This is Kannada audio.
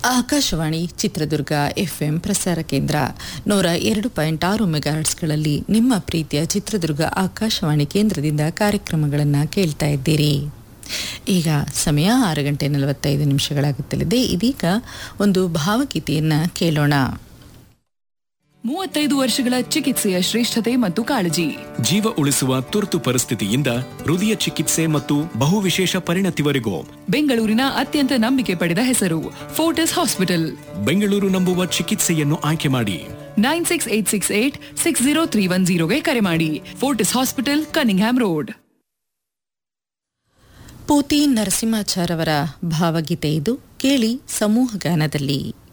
ಆಕಾಶವಾಣಿ ಚಿತ್ರದುರ್ಗ ಎಫ್ಎಂ ಪ್ರಸಾರ ಕೇಂದ್ರ ನೂರ ಎರಡು ಪಾಯಿಂಟ್ ಆರು ಮೆಗಾಹರ್ಟ್ಸ್ಗಳಲ್ಲಿ ನಿಮ್ಮ ಪ್ರೀತಿಯ ಚಿತ್ರದುರ್ಗ ಆಕಾಶವಾಣಿ ಕೇಂದ್ರದಿಂದ ಕಾರ್ಯಕ್ರಮಗಳನ್ನು ಕೇಳ್ತಾ ಇದ್ದೀರಿ ಈಗ ಸಮಯ ಆರು ಗಂಟೆ ನಲವತ್ತೈದು ನಿಮಿಷಗಳಾಗುತ್ತಲಿದೆ ಇದೀಗ ಒಂದು ಭಾವಗೀತೆಯನ್ನ ಕೇಳೋಣ ಮೂವತ್ತೈದು ವರ್ಷಗಳ ಚಿಕಿತ್ಸೆಯ ಶ್ರೇಷ್ಠತೆ ಮತ್ತು ಕಾಳಜಿ ಜೀವ ಉಳಿಸುವ ತುರ್ತು ಪರಿಸ್ಥಿತಿಯಿಂದ ಹೃದಯ ಚಿಕಿತ್ಸೆ ಮತ್ತು ಬಹುವಿಶೇಷ ಪರಿಣತಿವರೆಗೂ ಬೆಂಗಳೂರಿನ ಅತ್ಯಂತ ನಂಬಿಕೆ ಪಡೆದ ಹೆಸರು ಫೋರ್ಟಿಸ್ ಹಾಸ್ಪಿಟಲ್ ಬೆಂಗಳೂರು ನಂಬುವ ಚಿಕಿತ್ಸೆಯನ್ನು ಆಯ್ಕೆ ಮಾಡಿ nine six eight six eight six zero three one ಜೀರೋಗೆ ಕರೆ ಮಾಡಿ Fortis hospital Cunningham road Puthi Narasimhachar ಅವರ ಭಾವಗೀತೆ ಇದು ಕೇಳಿ ಸಮೂಹ ಗಾನದಲ್ಲಿ